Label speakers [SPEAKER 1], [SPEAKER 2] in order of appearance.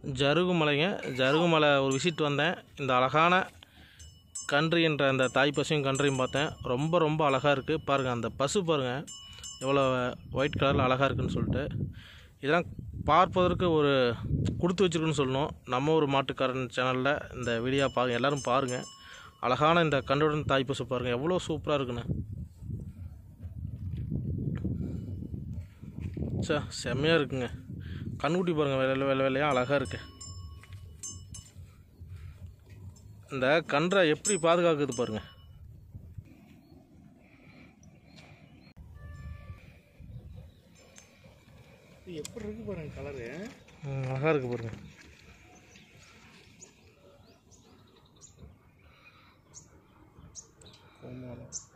[SPEAKER 1] ஜருகுமலைங்க ஜருகுமலை ஒரு விசிட் வந்தேன் இந்த அழகான கன்று என்ற அந்த தாய் பசுவும் கன்றையும் பார்த்தேன் ரொம்ப ரொம்ப அழகாக இருக்குது பாருங்கள் அந்த பசு பாருங்கள் எவ்வளோ ஒயிட் கலரில் அழகாக இருக்குன்னு சொல்லிட்டு இதெல்லாம் பார்ப்பதற்கு ஒரு கொடுத்து வச்சிருக்குன்னு சொல்லணும் நம்ம ஒரு மாட்டுக்காரன் சேனலில் இந்த வீடியோ பாருங்க எல்லோரும் பாருங்கள் அழகான இந்த கன்றுடன் தாய் பசு பாருங்கள் எவ்வளோ சூப்பராக இருக்குன்னு சே செம்மையாக இருக்குங்க கண்ணுக்குட்டி பாருங்கள் வெள்ளை வெள்ளை வெள்ளையாக அழகாக இருக்கு இந்த கன்றை எப்படி பாதுகாக்குது பாருங்க
[SPEAKER 2] இது எப்படி இருக்கு பாருங்க கலரு
[SPEAKER 1] ம், அழகா இருக்கு பாருங்க
[SPEAKER 2] கோமாளம்